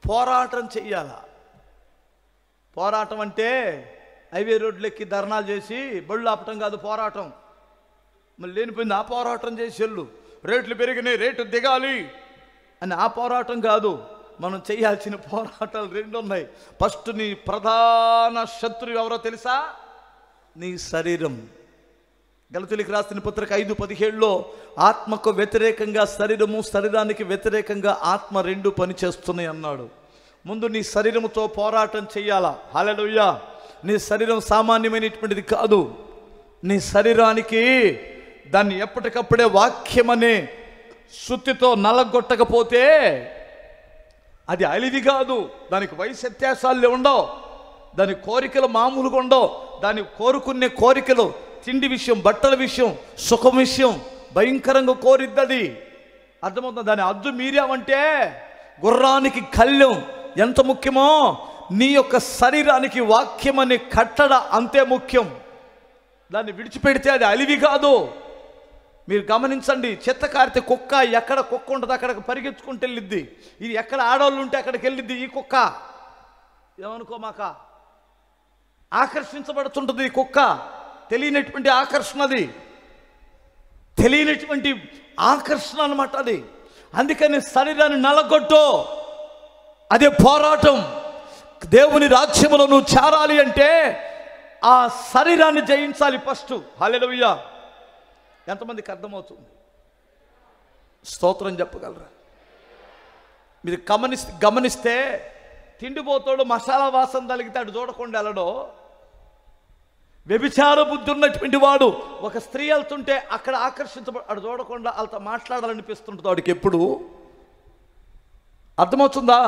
పోరాటం చెయ్యాల పోరాటం అంటే హైవే రోడ్లెక్కి ధర్నాలు చేసి బళ్ళు ఆపటం కాదు పోరాటం మళ్ళీ లేనిపోయింది ఆ పోరాటం చేసి వెళ్ళు రేట్లు పెరిగినాయి రేటు దిగాలి అని ఆ పోరాటం కాదు మనం చేయాల్సిన పోరాటాలు రెండు ఉన్నాయి ఫస్ట్ నీ ప్రధాన శత్రువు ఎవరో తెలుసా నీ శరీరం గలతులికి రాసిన పత్రిక ఐదు పదిహేడులో ఆత్మకు వ్యతిరేకంగా శరీరము శరీరానికి వ్యతిరేకంగా ఆత్మ రెండు పనిచేస్తున్నాయి అన్నాడు ముందు నీ శరీరముతో పోరాటం చెయ్యాలా హల్లెలూయా నీ శరీరం సామాన్యమైనటువంటిది కాదు నీ శరీరానికి దాన్ని ఎప్పటికప్పుడే వాక్యమనే శుద్ధితో నలగొట్టకపోతే అది అలివి కాదు దానికి వయసు వ్యత్యాసాలు ఉండవు దాని కోరికలు మామూలుగా ఉండవు దాని కోరుకునే కోరికలు తిండి విషయం బట్టల విషయం సుఖం విషయం భయంకరంగా కోరిద్దది అర్థమవుతుంది దాని అద్దు మీరామంటే గుర్రానికి కళ్ళెం ఎంత ముఖ్యమో నీ యొక్క శరీరానికి వాక్యం అనే కట్టడ అంతే ముఖ్యం దాన్ని విడిచిపెడితే అది అలివి కాదు మీరు గమనించండి చెత్త కారితే కుక్క ఎక్కడ కుక్క ఉంటుంది అక్కడికి పరిగెత్తుకుంటూ వెళ్ళిద్ది ఇది ఎక్కడ ఆడవాళ్ళు ఉంటే అక్కడికి వెళ్ళిద్ది ఈ కుక్క ఏమనుకోమాక ఆకర్షించబడుతుంటుంది ఈ కుక్క తెలియనటువంటి ఆకర్షణ అది తెలియనటువంటి ఆకర్షణ అనమాట అది అందుకని శరీరాన్ని నలగొట్టు అదే పోరాటం దేవుని రాజ్యములో నువ్వు చేరాలి అంటే ఆ శరీరాన్ని జయించాలి ఫస్ట్ హల్లెలూయా ఎంతమందికి అర్థమవుతుంది స్తోత్రం చెప్పగలరా మీరు గమనిస్తే గమనిస్తే తిండిపోతాడు మసాలా వాసన తలిగితే చూడకుండా వెళ్ళడో వ్యభిచార బుద్ధి ఉన్నటువంటి వాడు ఒక స్త్రీ వెళ్తుంటే అక్కడ ఆకర్షించబడి అడు చూడకుండా వాళ్ళతో మాట్లాడాలనిపిస్తుంటుంది వాడికి ఎప్పుడు అర్థమవుతుందా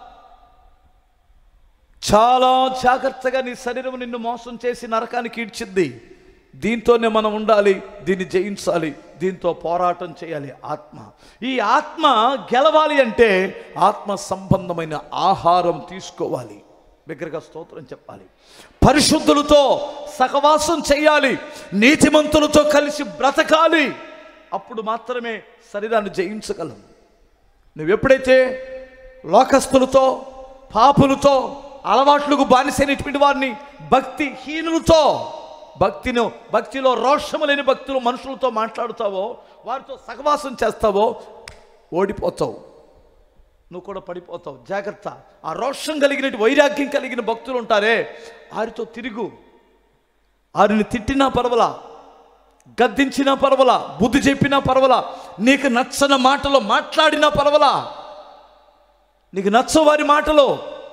చాలా జాగ్రత్తగా నీ శరీరం నిన్ను మోసం చేసి నరకానికి ఈడ్చిద్ది దీంతోనే మనం ఉండాలి దీన్ని జయించాలి దీంతో పోరాటం చేయాలి ఆత్మ ఈ ఆత్మ గెలవాలి అంటే ఆత్మ సంబంధమైన ఆహారం తీసుకోవాలి దగ్గరగా స్తోత్రం చెప్పాలి పరిశుద్ధులతో సహవాసం చేయాలి నీతిమంతులతో కలిసి బ్రతకాలి అప్పుడు మాత్రమే శరీరాన్ని జయించగలం నువ్వు ఎప్పుడైతే లోకస్తులతో పాపులతో అలవాట్లకు బానిసైనటువంటి వారిని భక్తిహీనులతో భక్తిను భక్తిలో రోషము లేని భక్తులు మనుషులతో మాట్లాడుతావో వారితో సహవాసం చేస్తావో ఓడిపోతావు నువ్వు కూడా పడిపోతావు జాగ్రత్త ఆ రోషం కలిగిన వైరాగ్యం కలిగిన భక్తులు ఉంటారే వారితో తిరుగు వారిని తిట్టినా పర్వలా గద్దించినా పర్వలా బుద్ధి చెప్పినా పర్వలా నీకు నచ్చని మాటలో మాట్లాడినా పర్వలా నీకు నచ్చవు వారి మాటలో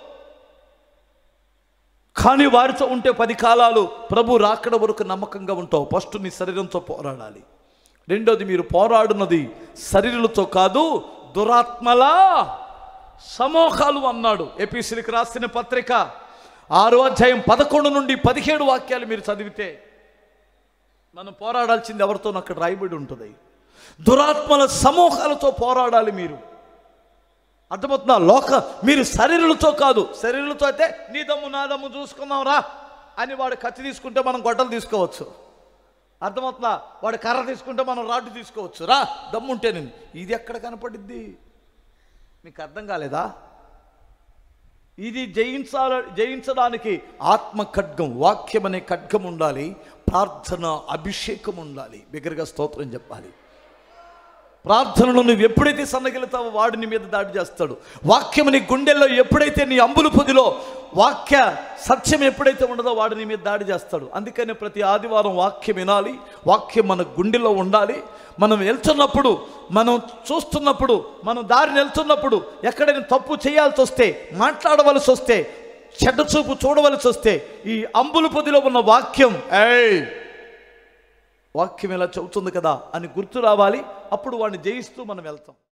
కానీ వారితో ఉంటే పది కాలాలు ప్రభు రాకడ వరకు నమ్మకంగా ఉంటావు ఫస్ట్ నీ శరీరంతో పోరాడాలి రెండోది మీరు పోరాడున్నది శరీరులతో కాదు దురాత్మల సమూహాలు అన్నాడు ఏపీసీకి రాసిన పత్రిక ఆరో అధ్యాయం పదకొండు నుండి పదిహేడు వాక్యాలు మీరు చదివితే మనం పోరాడాల్సింది ఎవరితో అక్కడ రాయబడి ఉంటుంది దురాత్మల సమూహాలతో పోరాడాలి మీరు అర్థమవుతుందా లోక మీరు శరీరులతో కాదు శరీరులతో అయితే నీ దమ్ము నా దమ్ము చూసుకుందాం రా అని వాడు కత్తి తీసుకుంటే మనం గొడ్డలు తీసుకోవచ్చు అర్థమవుతుందా వాడు కర్ర తీసుకుంటే మనం రాడ్డు తీసుకోవచ్చు రా దమ్ముంటే నేను ఇది ఎక్కడ కనపడిద్ది మీకు అర్థం కాలేదా ఇది జయించాల జయించడానికి ఆత్మ ఖడ్గం వాక్యం అనే ఖడ్గం ఉండాలి ప్రార్థన అభిషేకం ఉండాలి బిగ్గరగా స్తోత్రం చెప్పాలి ప్రార్థనలో నువ్వు ఎప్పుడైతే సన్నగిలుతావో వాడు నీ మీద దాడి చేస్తాడు వాక్యం నీ గుండెల్లో ఎప్పుడైతే నీ అంబులు పొదిలో వాక్య సత్యం ఎప్పుడైతే ఉండదో వాడు నీ మీద దాడి చేస్తాడు అందుకనే ప్రతి ఆదివారం వాక్యం వినాలి వాక్యం మన గుండెలో ఉండాలి మనం వెళ్తున్నప్పుడు మనం చూస్తున్నప్పుడు మనం దారిని వెళ్తున్నప్పుడు ఎక్కడైనా తప్పు చేయాల్సి వస్తే మాట్లాడవలసి వస్తే చెడ్డ చూపు చూడవలసి వస్తే ఈ అంబులు పొదిలో ఉన్న వాక్యం ఏయ్ వాక్యం ఇలా చెబుతుంది కదా అని గుర్తు రావాలి అప్పుడు వాడిని జయిస్తూ మనం వెళ్తాం